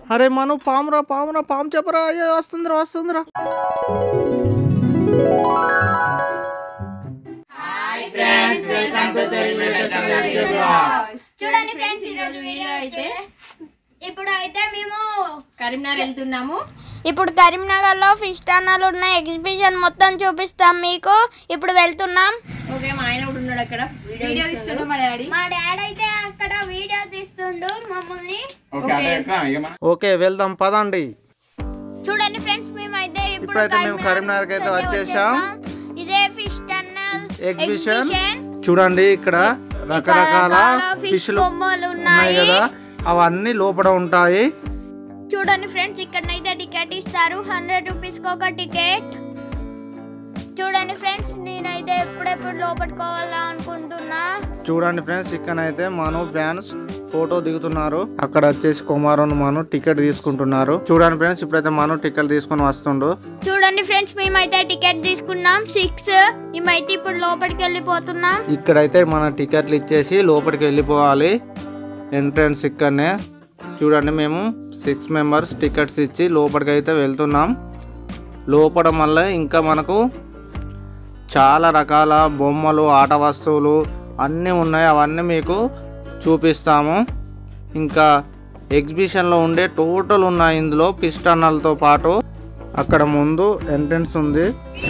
అరే మను పామురా పామురా పాము చెప్పరా అయ్యో వస్తుందిరా వస్తుందిరా చూడండి ఫ్రెండ్స్ ఈ రోజు వీడియో అయితే ఇప్పుడు అయితే మేము కరీంనగర్ వెళ్తున్నాము ఇప్పుడు కరీంనగర్ లో ఫిష్ టన్నల్ ఉన్న ఎగ్జిబిషన్ మొత్తం చూపిస్తాం మీకు ఇప్పుడు వెళ్తున్నాం ఓకే మా ఆయన కూడా ఉన్నాడు అక్కడ వీడియో తీస్తున్నాడు మా డాడీ మా డాడ్ అయితే అక్కడ వీడియో తీస్తుండు మమ్మల్ని ఓకే వెళ్దాం పదండి చూడండి ఫ్రెండ్స్ మేమైతే ఇప్పుడు ఇప్పుడైతే మేము కరీంనగర్కి అయితే వచ్చేసాం. ఇదే ఫిష్ టన్నల్ ఎగ్జిబిషన్ చూడండి ఇక్కడ రకరకాల ఫిష్ ఫిష్లు బొమ్మలు ఉన్నాయి ఉన్నాయి కదా అవన్నీ లోపల ఉంటాయి చూడండి ఫ్రెండ్స్ ఇక్కడనైతే టికెట్ ఇస్తారు హండ్రెడ్ రూపీస్ కి ఒక టికెట్ చూడండి ఫ్రెండ్స్ నేనైతే ఎప్పుడెప్పుడు లోపట్టుకోవాలా అనుకుంటున్నా చూడండి ఫ్రెండ్స్ ఇక్కడైతే మను ఫ్యాన్స్ ఫోటో దిగుతున్నారు అక్కడ వచ్చేసి కుమారు మను టికెట్ తీసుకుంటున్నారు చూడండి ఫ్రెండ్స్ ఇప్పుడైతే మను టికెట్ తీసుకొని వస్తుండు చూడండి ఫ్రెండ్స్ మేమైతే టికెట్ తీసుకున్నాం సిక్స్ మేమైతే ఇప్పుడు లోపలికి వెళ్ళిపోతున్నాం ఇక్కడైతే మన టికెట్లు ఇచ్చేసి లోపలికి వెళ్ళిపోవాలి ఎంట్రన్స్ ఇక్కడనే చూడండి మేము సిక్స్ మెంబర్స్ టికెట్స్ ఇచ్చి లోపలికి అయితే వెళ్తున్నాం లోపల మళ్ళీ ఇంకా మనకు చాలా రకాల బొమ్మలు ఆట వస్తువులు అన్నీ ఉన్నాయి అవన్నీ మీకు చూపిస్తాము ఇంకా ఎగ్జిబిషన్లో ఉండే టోటల్ ఉన్నాయి ఇందులో పిస్టన్నలతో పాటు అక్కడ ముందు ఎంట్రన్స్ ఉంది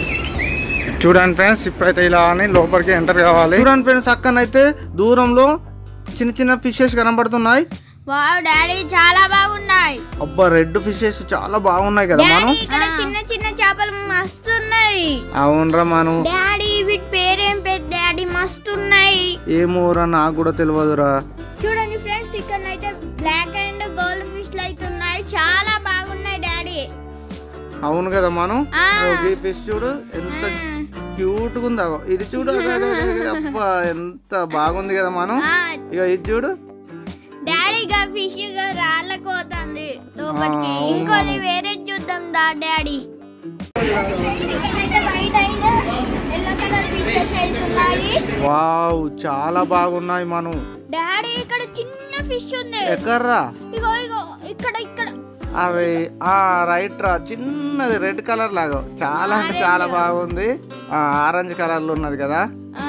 చూడండి ఫ్రెండ్స్ ఇప్పుడైతే ఇలా అని లోపలికి ఎంటర్ కావాలి చూడండి ఫ్రెండ్స్ అక్కడైతే దూరంలో చిన్న చిన్న ఫిషెస్ కనబడుతున్నాయి వావ్ డాడీ చాలా బాగున్నాయి అబ్బా రెడ్ ఫిషెస్ చాలా బాగున్నాయి కదా మనం డాడీ ఇక్కడ చిన్న చిన్న చేపలు మస్తు ఉన్నాయి అవునరా మనం డాడీ వీటి పేరేం పేరు డాడీ మస్తు ఉన్నాయి ఏమోరా నాకు కూడా తెలియదురా చూడండి ఫ్రెండ్స్ ఇక్కడ అయితే బ్లాక్ అండ్ గోల్డ్ ఫిష్ అయితే ఉన్నాయి చాలా బాగున్నాయి డాడీ అవును కదా మనం ఆ. ఈ ఫిష్ చూడు ఎంత క్యూట్ గా ఉందో ఇది చూడు అదే, అదే, అదే, అదే. అబ్బా ఎంత బాగుంది కదా మనం ఇక ఇది చూడు డాడీ గా ఫిష్ గా రాళ్ళకు పోతుంది లోపలికి ఆ, అవును, ఇంకోటి అవును. వేరే చూద్దాం దా daddy white and yellow colour fishes అవుతున్నాయి వావ్ చాలా బాగున్నాయి మనం డాడీ ఇక్కడ చిన్న ఫిష్ ఉంది ఎక్కర్రా ఇగో ఇగో ఇక్కడ ఇక్కడ అవి ఆ రైట్ రా చిన్నది రెడ్ కలర్ లాగా చాలా అంటే చాలా బాగుంది ఆ ఆరెంజ్ కలర్ లో ఉన్నది కదా ఆ.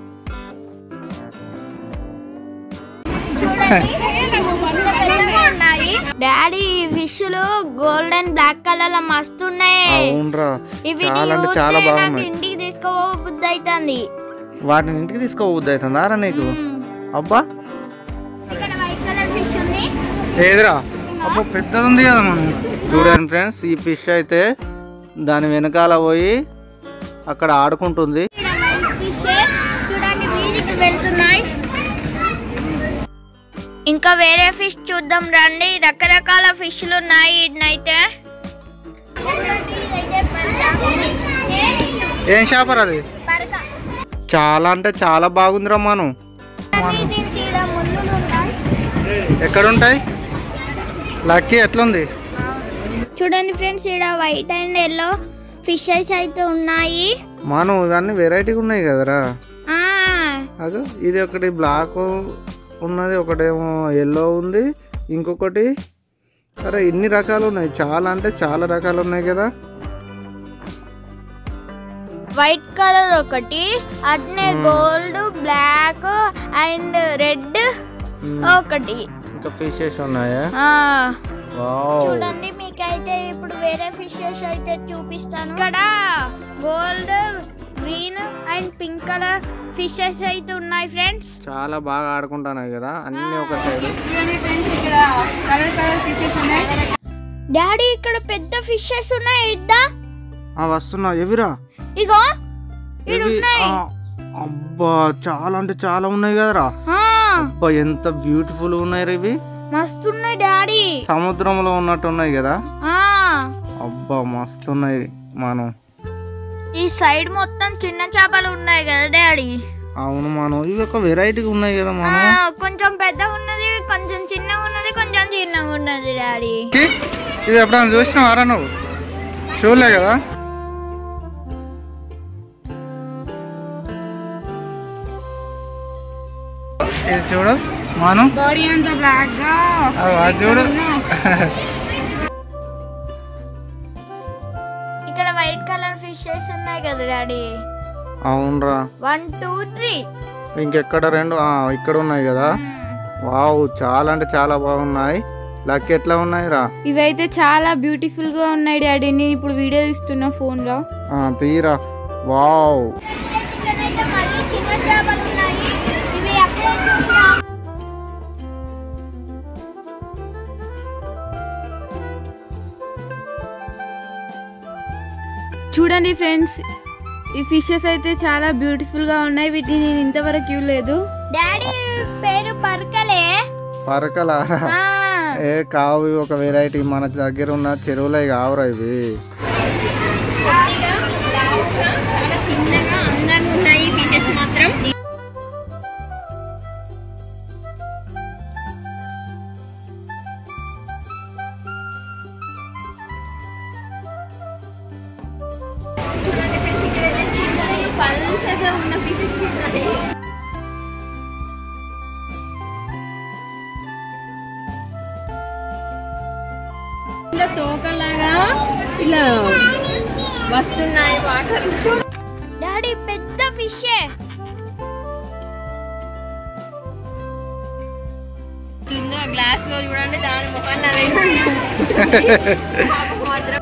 చూడండి ఇంత పెద్దగా ఉన్నాయి డాడీ ఫిష్లు గోల్డెన్ బ్లాక్ కలర్ లో మస్తు ఉన్నాయి అవునరా ఇవి చాలా అంటే చాలా నాకు బాగున్నాయి ఇంటికి తీసుకోబుద్ది అవుతుంది వాటిని ఇంటికి తీసుకోవద్దు అవుతుందారా నీకు అబ్బా ఇక్కడ వైట్ కలర్ ఫిష్ ఉంది ఏదిరా అబ్బా పెద్దది ఉంది కదా మనం చూడండి ఫ్రెండ్స్ ఈ ఫిష్ అయితే దాని వెనకాల పోయి అక్కడ ఆడుకుంటుంది ఇక్కడ వైట్ ఫిష్ చూడండి మీదికి వెళ్తున్నాయి ఇంకా వేరే ఫిష్ చూద్దాం రండి రకరకాల ఫిష్లు ఉన్నాయి ఇటునైతే చూడండి, ఇదైతే పరక. ఏం షాపర్ అది పరక. చాలా అంటే చాలా బాగుందిరా మనం చూడండి, దీనికి ఈడ ముళ్ళులు ఉన్నాయి. ఎక్కడుంటాయి లక్కీ ఎట్లుంది చూడండి ఫ్రెండ్స్ ఇక్కడ వైట్ అండ్ ఎల్లో ఫిషెస్ అయితే ఉన్నాయి మనం ఇవన్నీ వెరైటీగా ఉన్నాయి కదరా ఆ అదో ఇది ఒకటి బ్లాక్ ఉన్నది ఒకటేమో ఎల్లో ఉంది ఇంకొకటి అరే ఇన్ని రకాలు ఉన్నాయి చాలా అంటే చాలా రకాలు ఉన్నాయి కదా వైట్ కలర్ ఒకటి అట్నే గోల్డ్ బ్లాక్ అండ్ రెడ్ మ్మ్. ఒకటి ఇంకా ఫిషెస్ ఉన్నాయా ఆ వావ్ చూడండి మీకైతే ఇప్పుడు వేరే ఫిషెస్ అయితే చూపిస్తాను ఇక్కడ gold green and pink colour fishes అయితే ఉన్నాయి ఫ్రెండ్స్ చాలా బాగా ఆడుకుంటున్నాయి కదా అన్ని ఒక సైడ్ ఇక్కడ కలర్ కలర్ ఫిషెస్ ఉన్నాయి డాడీ ఇక్కడ పెద్ద ఫిషెస్ ఉన్నాయి ఇద్దా వస్తున్నా ఎవిరా ఇగో ఇడు ఇవి ఉన్నాయి ఆ, అబ్బా చాలా అంటే చాలా ఉన్నాయి కదరా ఆ, అబ్బా ఎంత బ్యూటిఫుల్ ఉన్నాయి రా ఇవి మస్తు ఉన్నాయి డాడీ సముద్రంలో ఉన్నట్టు ఉన్నాయి కదా ఆ అబ్బా మస్తు ఉన్నాయి మనం ఈ సైడ్ మొత్తం చిన్న చేపలు ఉన్నాయి కదా డాడీ అవును మనం ఇవి ఒక వెరైటీగా ఉన్నాయి కదా ఆ, మనం కొంచెం పెద్దగా ఉన్నది కొంచెం చిన్నగా ఉన్నది కొంచెం చిన్నగా ఉన్నది డాడీ కి, ఇది ఎప్పుడైనా చూసినావారా నువ్వు చూడలే కదా ఇది చూడు మనం బాడీ అంతా బ్లాక్ గా అది చూడు డాడీ అవునరా వన్ టూ త్రీ ఇంకెక్కడ రెండు ఆ, ఇక్కడ ఉన్నాయి కదా వావ్ చాలా అంటే చాలా బాగున్నాయి లక్ ఎట్లా ఉన్నాయి రా ఇవైతే చాలా బ్యూటిఫుల్ గా ఉన్నాయి డాడీ నేను ఇప్పుడు వీడియో తీస్తున్నా ఫోన్ లో ఆ, తీరా వావ్ ఇక్కడైతే మళ్ళీ చిన్న చేపలు ఉన్నాయి ఇవి అప్పుడే చూసాం చూడండి ఫ్రెండ్స్ ఈ ఫిషెస్ అయితే చాలా బ్యూటిఫుల్ గా ఉన్నాయి వీటిని నేను ఇంతవరకు చూడలేదు డాడీ పేరు పరకలే పరకలారా ఆ, ఏ కావు ఇవి ఒక వెరైటీ మన దగ్గర ఉన్న చెరువులో కావురా ఇవి చాలా చిన్నగా అందంగా ఉన్నాయి ఫిషెస్ మాత్రం చూడండి ఫ్రెండ్స్ ఇక్కడైతే చిన్నవి పల్సగా ఉన్న ఫిషెస్ ఉన్నాయి ఇలా తోకలాగా ఇలా వస్తున్నాయి వాటర్ డాడీ పెద్ద ఫిషే కింద గ్లాస్ లో చూడండి దాని ముఖాన్ని అదే పాపం మాత్రం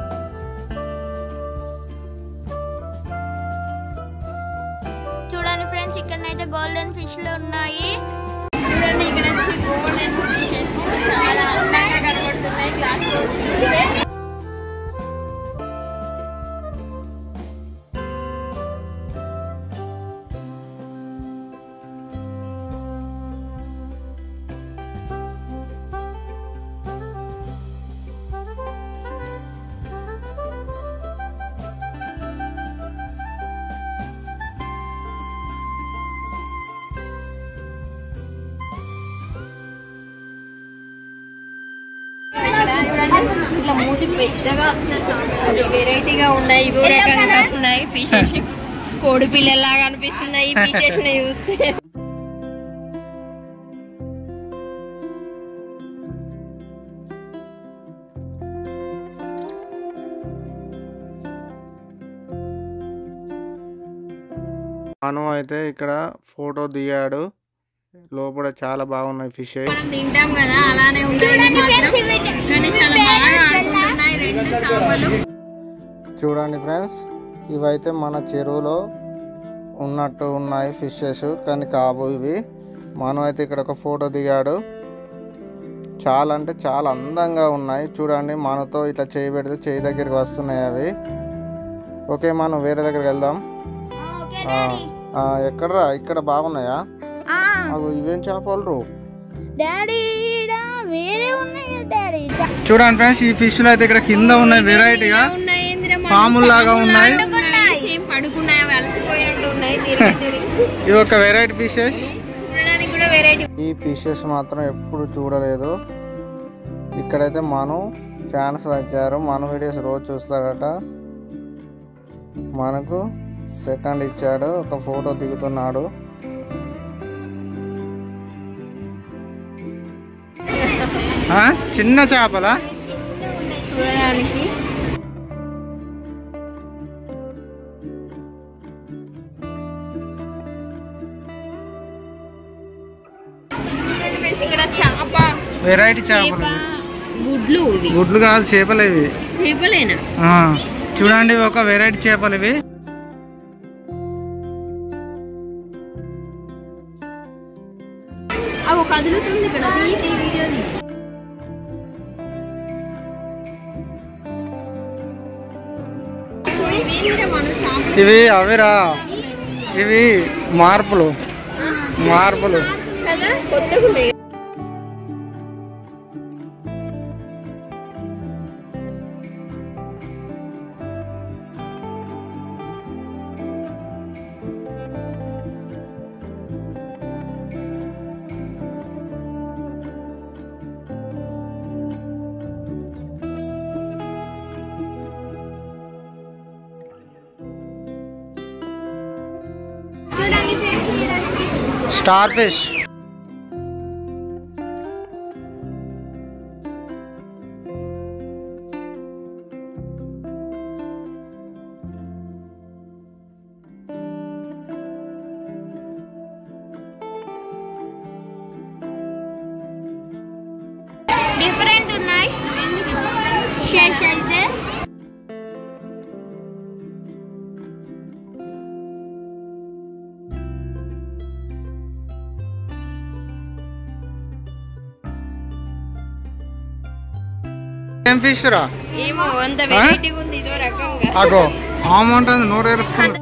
చూడండి ఫ్రెండ్స్ ఇక్కడనైతే గోల్డెన్ ఫిష్లు ఉన్నాయి చూడండి ఇక్కడ గోల్డెన్ ఫిషెస్ చాలా అందంగా కనబడుతున్నాయి గ్లాస్ లో చూస్తే ఇట్లా మూతి పెద్దగా వచ్చిన వెరైటీగా ఉన్నాయి ఇవో రకంగా ఉన్నాయి ఫిషెస్ కోడి పిల్లలాగా అనిపిస్తున్నాయి ఈ ఫిషెస్ చూస్తే మను అయితే ఇక్కడ ఫోటో దిగాడు లోపల చాలా బాగున్నాయి ఫిష్ మనం తింటాం కదా అలానే ఉన్నాయి మాత్రం కానీ చాలా బాగా ఆడుకుంటున్నాయి రెండు చేపలు చూడండి ఫ్రెండ్స్ ఇవైతే మన చెరువులో ఉన్నట్టు ఉన్నాయి ఫిషెస్ కానీ కావు ఇవి మనం అయితే ఇక్కడ ఒక ఫోటో దిగాడు చాలా అంటే చాలా అందంగా ఉన్నాయి చూడండి మనతో ఇట్లా చేయి పెడితే చేయి దగ్గరికి వస్తున్నాయి అవి ఓకే మనం వేరే దగ్గరికి వెళ్దాం ఓకే ఆ, డాడీ ఆ, ఎక్కడరా ఇక్కడ బాగున్నాయా ఆ, అవి ఇవేం చేపలు డాడీ ఈడ వేరే ఉన్నాయి కదా డాడీ చ- చూడండి ఫ్రెండ్స్ ఈ ఫిష్లు అయితే ఇక్కడ కింద ఉన్నాయి వెరైటీగా ఉన్నాయి ఏందిరా మన పాముల్లాగా ఉన్నాయి పడుకున్నాయి సేమ్ పడుకున్నాయి అవి అలసిపోయినట్టు ఉన్నాయి తిరిగి తిరిగి ఇవి ఒక వెరైటీ ఫిషెస్ చూడడానికి కూడా వెరైటీ ఈ ఫిషెస్ మాత్రం ఎప్పుడు చూడలేదు ఇక్కడైతే మను ఫ్యాన్స్ వచ్చారు మను వీడియోస్ రోజు చూస్తారట మనకు సెకండ్ ఇచ్చాడు ఒక ఫోటో దిగుతున్నాడు ఆ? చిన్న చేపలా చూడడానికి చూడండి friends, ఇక్కడ చేప వెరైటీ చేప చేపలు గుడ్లు ఇవి గుడ్లు కాదు చేపలు ఇవి చేపలేనా ఆ, చూడండి ఇవి ఒక వెరైటీ చేపలు ఇవి అవి కదులుతుంది ఇక్కడ తీసి వీడియోని ఇవేంటిరా మనం చేపలు ఇవి అవిరా ఇవి మార్పులు మార్పులు కదా కొత్తగా ఉన్నాయి చూడండి ఫ్రెండ్స్ ఈడ స్టార్ ఫిష్ ఫిషెస్ అయితే ఏం ఫిష్ రా ఏమో అంత వెరైటీగా ఉంది ఇదో రకంగా అగో ఆమంటుంది నోరు ఏరుస్తుంది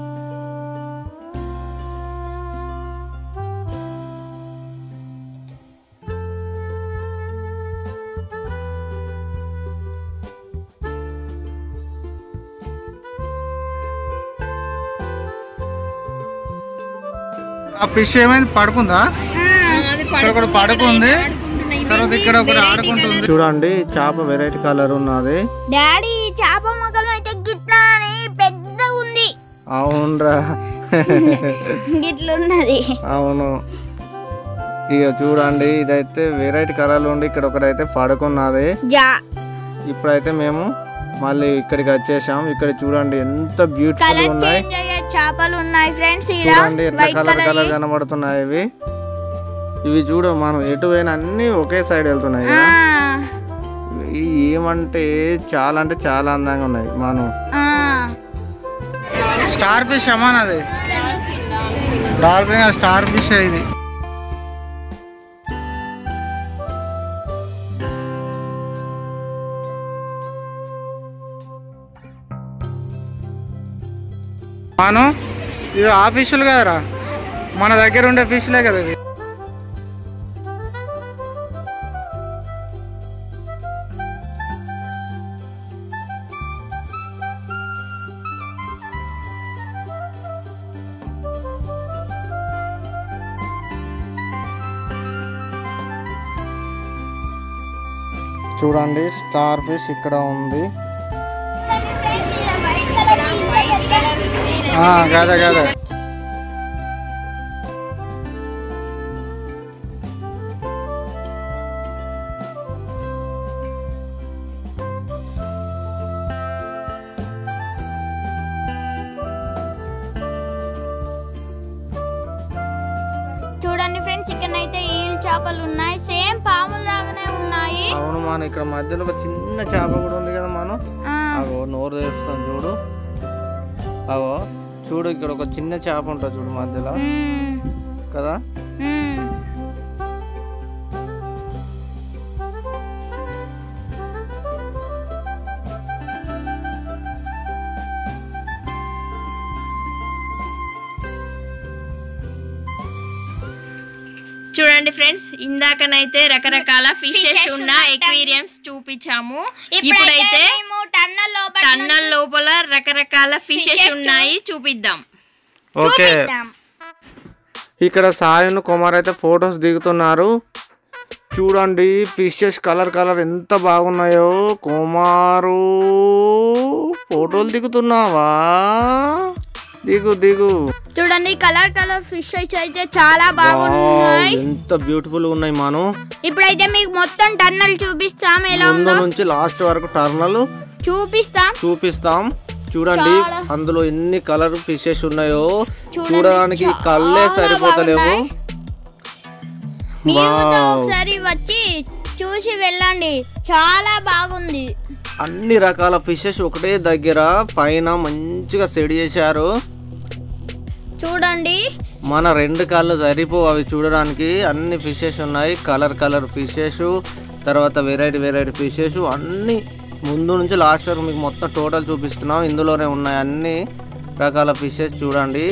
ఆ ఫిష్ ఏమైంది పడుకుందా అది ఇక్కడ ఒకటి పడుకుంది తర్వాత ఇక్కడ ఒకటి ఆడుకుంటుంది చూడండి చేప వెరైటీ కలర్ ఉన్నది డాడీ చేప మొక్కలు అయితే గిట్లా అని పెద్ద ఉంది అవునరా గిట్లున్నది అవును ఇక చూడండి ఇదైతే వెరైటీ కలర్లు ఉండి ఇక్కడ ఒకటైతే పడుకున్నది జా ఇప్పుడైతే మేము మళ్ళీ ఇక్కడికి వచ్చేసాం ఇక్కడ చూడండి ఎంత బ్యూటిఫుల్ కలర్ ఉన్నాయి చేంజ్ అయ్యే చేపలు ఉన్నాయి ఫ్రెండ్స్ ఈడ చూడండి ఎట్లా వైట్ కలర్ కలర్ కలర్ కనబడుతున్నాయి ఇవి ఇవి చూడు మనం ఎటు పోయినా అన్ని ఒకే సైడ్ వెళ్తున్నాయి కదా. ఇవి ఏమంటే చాలా అంటే చాలా అందంగా ఉన్నాయి మనం స్టార్ ఫిష్ అమ్మానది డాల్ఫిన్ స్టార్ ఫిష్ ఇది మనం ఇవి ఆ ఫిష్లు కదరా మన దగ్గర ఉండే ఫిష్లే కదా ఇవి చూడండి స్టార్ ఫిష్ ఇక్కడ ఉంది గదే గదే చూడండి ఫ్రెండ్స్ ఇక్కడ అయితే ఈల్ చేపలు ఉన్నాయి సేమ్ పాములు లాగానే ఉన్నాయి అవును మన ఇక్కడ మధ్యలో ఒక చిన్న చేప కూడా ఉంది కదా మనం ఆ, అగో నోరు తెరుస్తాం చూడు అగో చూడు ఇక్కడ ఒక చిన్న చేప ఉంటుంది చూడు మధ్యలో మ్మ్, కదా మ్మ్. చూడండి ఫ్రెండ్స్ ఇందాకనైతే రకరకాల ఫిషెస్ Fishes ఉన్న ఉన్నాయి. ఎక్వేరియంస్ చూపించాము ఇప్పుడైతే ఇప్పుడైతే మేము టన్నల్ లోపల టన్నల్ లోపల రకరకాల ఫిషెస్ Fishes ఉన్నాయి చూపిద్దాం ఓకే చూపిద్దాం. ఇక్కడ సాయన్ కుమార్ అయితే ఫొటోస్ దిగుతున్నారు చూడండి ఫిషెస్ కలర్ కలర్ ఎంత బాగున్నాయో కుమారు ఫోటోలు దిగుతున్నావా దిగు దిగు చూడండి కలర్ కలర్ ఫిష్ అయితే చాలా వావ్, బాగున్నాయి ఎంత బ్యూటిఫుల్ ఉన్నాయి మనం ఇప్పుడైతే మీకు మొత్తం టన్నల్ చూపిస్తాం ఎలా ముందు ఉందో నుంచి లాస్ట్ వరకు టర్నల్ చూపిస్తాం చూపిస్తాం చూడండి చాలా. అందులో ఎన్ని కలర్ ఫిషెస్ ఉన్నాయో చూడండి, చూడడానికి చాలా కళ్ళే సరిపోతలేవు బాగున్నాయి. మీరు కూడా వావ్. ఒకసారి వచ్చి చూసి వెళ్ళండి చాలా బాగుంది అన్ని రకాల ఫిషెస్ ఒకటే దగ్గర పైన మంచిగా సెట్ చేశారు చూడండి మన రెండు కాళ్ళు సరిపోవు అవి చూడడానికి అన్ని ఫిషెస్ ఉన్నాయి కలర్ కలర్ ఫిషెస్ తర్వాత వెరైటీ వెరైటీ ఫిషెస్ అన్ని ముందు నుంచి లాస్ట్ వరకు మీకు మొత్తం టోటల్ చూపిస్తున్నాం ఇందులోనే ఉన్నాయి అన్ని రకాల ఫిషెస్ చూడండి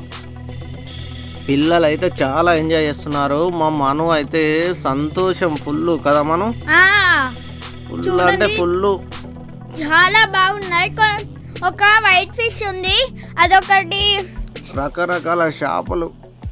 పిల్లలు అయితే చాలా ఎంజాయ్ చేస్తున్నారు మా మను అయితే సంతోషం ఫుల్ కదా మనం ఆ ఫుల్ చూడండి. అంటే ఫుల్ చాలా బాగున్నాయి కొ- ఒక వైట్ ఫిష్ ఉంది అదొకటి రకరకాల చేపలు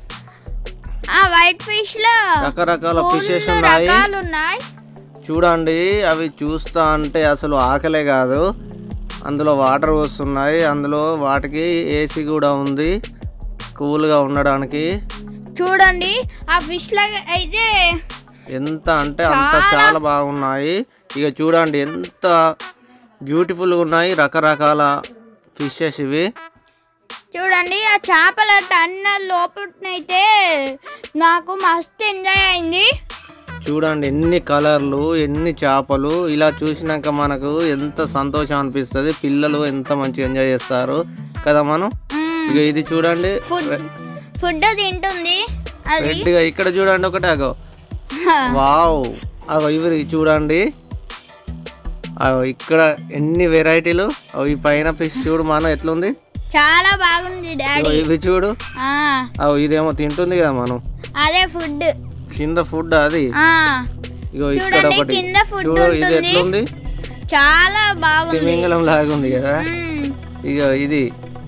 ఆ వైట్ ఫిష్ లో రకరకాల full ఫిషెస్ ఉన్నాయి రకాలు ఉన్నాయి చూడండి అవి చూస్తా అంటే అసలు ఆకలే కాదు అందులో వాటర్ వస్తున్నాయి అందులో వాటికి ఏసీ కూడా ఉంది కూల్గా ఉండడానికి చూడండి ఆ ఫిష్ లో అయితే ఎంత అంటే అంత చాలా బాగున్నాయి ఇక చూడండి ఎంత బ్యూటిఫుల్గా ఉన్నాయి రకరకాల ఫిషెస్ ఇవి చూడండి ఆ చేపల టన్న లోపలనైతే నాకు మస్తు ఎంజాయ్ అయింది చూడండి ఎన్ని కలర్లు ఎన్ని చేపలు ఇలా చూసినాక మనకు ఎంత సంతోషం అనిపిస్తుంది పిల్లలు ఎంత మంచిగా ఎంజాయ్ చేస్తారు కదా మనం ఇక ఇది చూడండి ఫుడ్ ఫుడ్ తింటుంది అది రెడ్గా ఇక్కడ చూడండి ఒకటి అగో వావ్ అగో ఇవి చూడండి అగో ఇక్కడ ఎన్ని వెరైటీలు అగో ఈ పైన ఫిష్ చూడు మనం ఎట్లుంది చాలా బాగుంది ఇగో డాడీ ఇవి చూడు ఆ, అగో ఇదేమో తింటుంది కదా మనం అదే ఫుడ్ కింద ఫుడ్ అది ఆ, ఇగో ఇక్కడ చూడండి, ఒకటి కింద food చూడు ఇది ఉంటుంది. ఎట్లుంది చాలా బాగుంది తిమింగలం లాగా ఉంది కదా మ్మ్. ఇక ఇది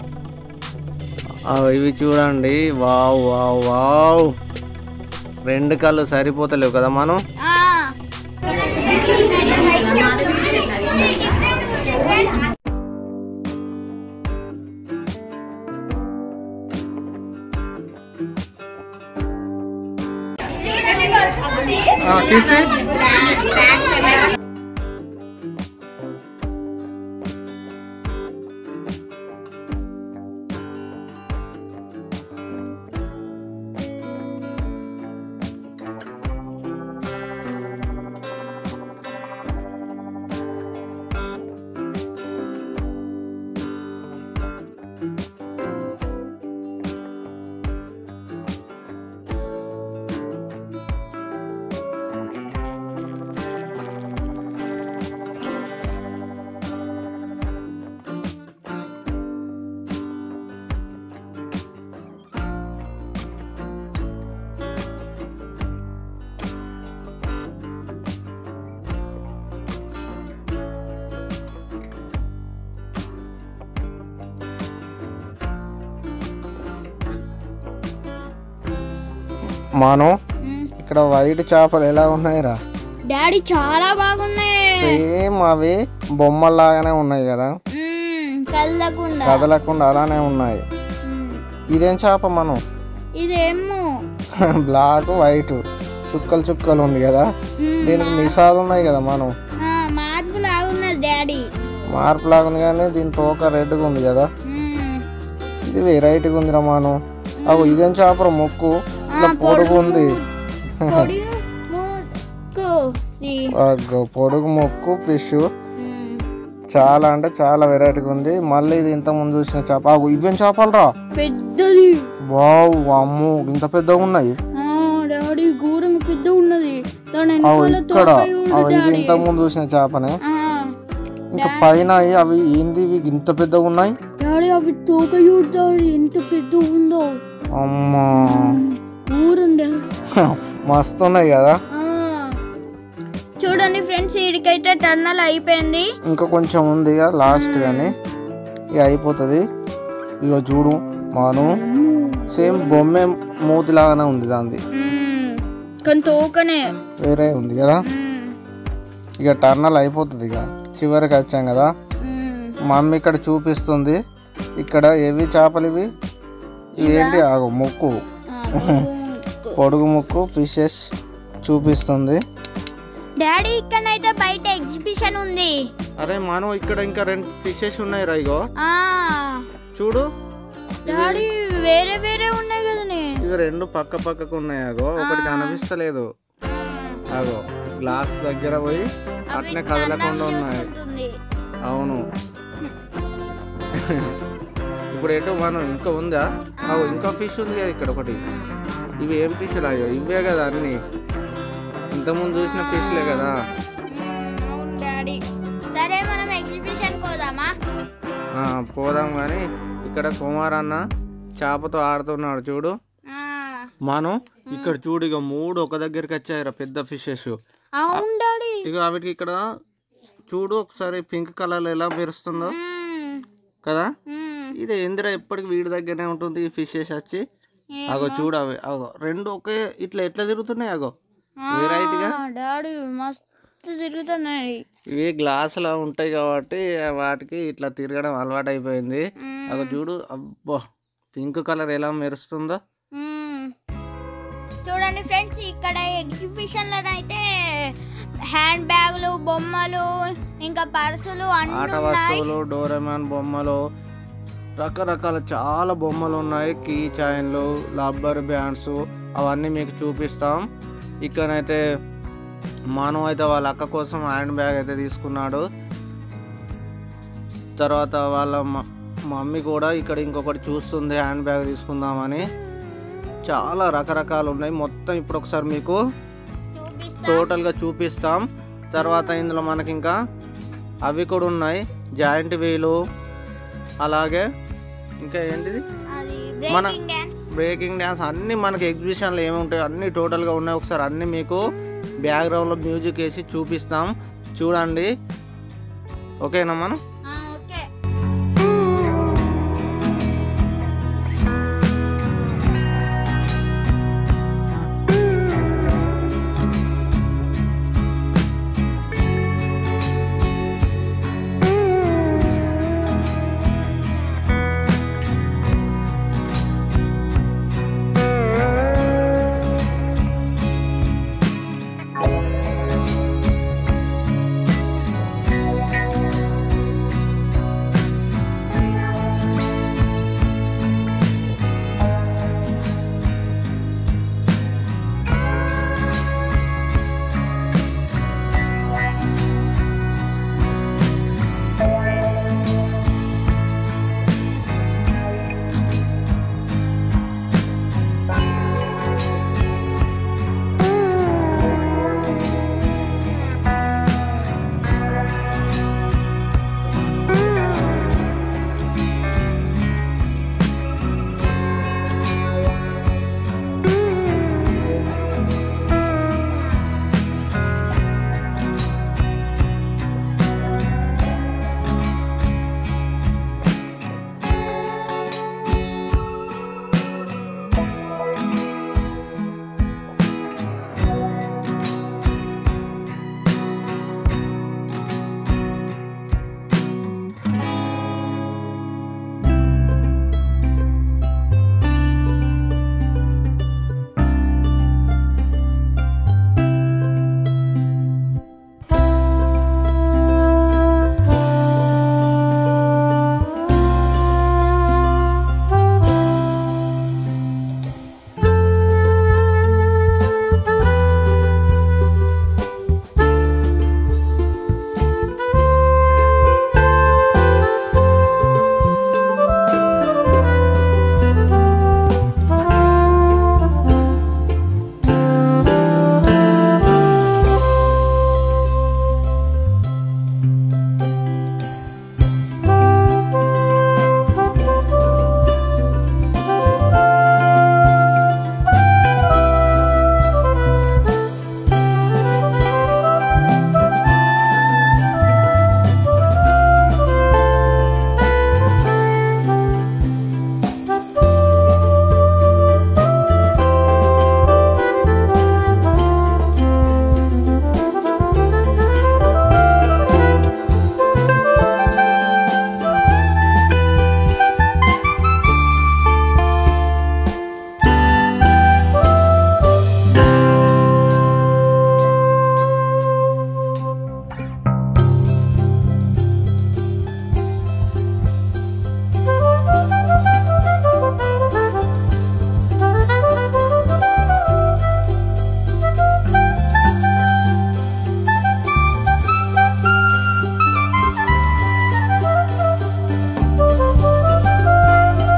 ఆ, ఇవి చూడండి వావ్ వావ్ వావ్ రెండు కళ్ళు సరిపోతలేవు కదా మనం ఆ. మనం మ్మ్. ఇక్కడ వైట్ చేపలు ఎలా ఉన్నాయిరా డాడీ చాలా బాగున్నాయి సేమ్ అవి బొమ్మల్లాగానే ఉన్నాయి కదా మ్మ్. కదలకుండా కదలకుండా అలానే ఉన్నాయి మ్మ్. ఇదేం చేప మనం ఇదేమో బ్లాక్ వైట్ చుక్కలు చుక్కలు ఉంది కదా మ్మ్. దీనికి మిసాలు ఉన్నాయి కదా మనం ఆ, మార్పు లాగున్నది డాడీ మార్పు లాగా ఉంది కానీ దీని తోక రెడ్గా ఉంది కదా మ్మ్. ఇది వెరైటీగా ఉందిరా మనం అవు ఇదేం చేపర మొక్కు ఇట్లా పొడుగు ఉంది పొడి ముక్కు. ఇది. అగ్గో, పొడుగు మొక్కు ఫిష్ మ్మ్. చాలా అంటే చాలా వెరైటీగా ఉంది మళ్ళీ ఇది ఇంత ముందు చూసిన చేప అగో ఇవేం చేపలు రా పెద్దది వావ్ అమ్ము ఇంత పెద్దగా ఉన్నాయి ఆ, డాడీ ఘోరంగా పెద్ద ఉన్నది దాని అవు వెనకాల ఇక్కడ తోక ఉంది అవు ఇది డాడీ ఇంత ముందు చూసిన చేపనే ఆ, ఇంకా పైన అయి- అవి ఏంది ఇవి ఇంత పెద్దగా ఉన్నాయి డాడీ అవి తోక చూడతాడు ఎంత పెద్ద ఉందో అమ్మా ఊరం డాడీ మస్తు ఉన్నాయి కదా ఆ. చూడండి ఫ్రెండ్స్ వీడికైతే టర్నల్ అయిపోయింది ఇంకా కొంచెం ఉంది ఇక లాస్ట్ కానీ ఇక అయిపోతుంది ఇక చూడు మనం సేమ్ బొమ్మే మూతి లాగానే ఉంది దాంది మ్మ్. కానీ తోకనే వేరే ఉంది కదా మ్మ్. ఇక టర్నల్ అయిపోతుంది ఇక చివరికి వచ్చాం కదా మ్మ్. మమ్మీ ఇక్కడ చూపిస్తుంది ఇక్కడ ఏవి చేపలు ఇవి ఇవి ఏంటి ఆగు ముక్కు ఆ, తోక. పొడుగు ముక్కు ఫిషెస్ చూపిస్తుంది డాడీ ఇక్కడైతే బయట ఎగ్జిబిషన్ ఉంది అరే మనం ఇక్కడ ఇంకా రెండు ఫిషెస్ ఉన్నాయి రా ఇగో ఆ చూడు డాడీ వేరే వేరే ఉన్నాయి కదనే ఇవి రెండు పక్క పక్కకు ఉన్నాయి అగో ఒకటి కనిపిస్తలేదు అగో గ్లాస్ దగ్గర పోయి అట్నే కదలకుండా ఉన్నాయి ఉంటుంది అవును ఇప్పుడు ఎటు మనం ఇంకా ఉందా అగో ఇంకా ఫిష్ ఉంది కదా ఇక్కడ ఒకటి ఇవి ఏం ఫిష్ అయ్యో ఇవే కదా అన్ని ఇంతకుముందు చూసిన ఫిష్లే కదా అవును డాడీ సరే మనం ఎగ్జిబిషన్ పోదామా ఆ, పోదాం కానీ ఇక్కడ కుమార్ అన్న చేపతో ఆడుతున్నాడు చూడు ఆ, మనం ఇక్కడ చూడు ఇక మూడు ఒక దగ్గరికి వచ్చాయిరా పెద్ద ఫిషెస్ అవును డాడీ ఇక వాటికి ఇక్కడ చూడు ఒకసారి పింక్ కలర్ ఎలా మెరుస్తుందో మ్మ్. కదా మ్మ్. ఇది ఇందిరా ఎప్పటికి వీడి దగ్గరనే ఉంటుంది ఈ ఫిషెస్ వచ్చి అగో చూడు అవి అగో రెండు ఒకే ఇట్లా ఎట్లా తిరుగుతున్నాయి అగో వెరైటీగా ఆ, డాడీ మస్తు తిరుగుతున్నాయి ఇవి గ్లాసులా ఉంటాయి కాబట్టి వాటికి ఇట్లా తిరగడం అలవాటు అయిపోయింది అగో చూడు అబ్బో పింక్ కలర్ ఎలా మెరుస్తుందో మ్మ్. చూడండి ఫ్రెండ్స్ ఇక్కడ ఎగ్జిబిషన్లో అయితే హ్యాండ్ బ్యాగులు బొమ్మలు ఇంకా పర్సులు అన్ని ఆట ఉన్నాయి వస్తువులు డోరెమాన్ బొమ్మలు రకరకాల చాలా బొమ్మలు ఉన్నాయి కీ చైన్లు రబ్బర్ బ్యాండ్స్ అవన్నీ మీకు చూపిస్తాం ఇక్కడైతే మాను అయితే వాళ్ళ అక్క కోసం హ్యాండ్ బ్యాగ్ అయితే తీసుకున్నాడు తర్వాత వాళ్ళ మ- మమ్మీ కూడా ఇక్కడ ఇంకొకటి చూస్తుంది హ్యాండ్ బ్యాగ్ తీసుకుందామని చాలా రకరకాలు ఉన్నాయి మొత్తం ఇప్పుడు ఒకసారి మీకు చూపిస్తా టోటల్గా చూపిస్తాం తర్వాత ఇందులో మనకి ఇంకా అవి కూడా ఉన్నాయి జాయింట్ వీలు అలాగే ఇంకా ఏంటిది అది మన- బ్రేకింగ్ డాన్స్ బ్రేకింగ్ డ్యాన్స్ అన్నీ మనకి ఎగ్జిబిషన్లో ఏమి ఉంటాయి అన్నీ టోటల్గా ఉన్నాయి ఒకసారి అన్నీ మీకు బ్యాక్గ్రౌండ్లో మ్యూజిక్ వేసి చూపిస్తాం చూడండి ఓకేనా మనం ఓకే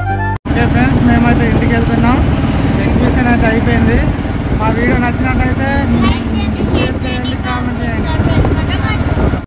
ఓకే ఫ్రెండ్స్ మేమైతే ఇంటికి వెళ్తున్నాం ఎగ్జిబిషన్ అయితే అయిపోయింది మా వీడియో నచ్చినట్లయితే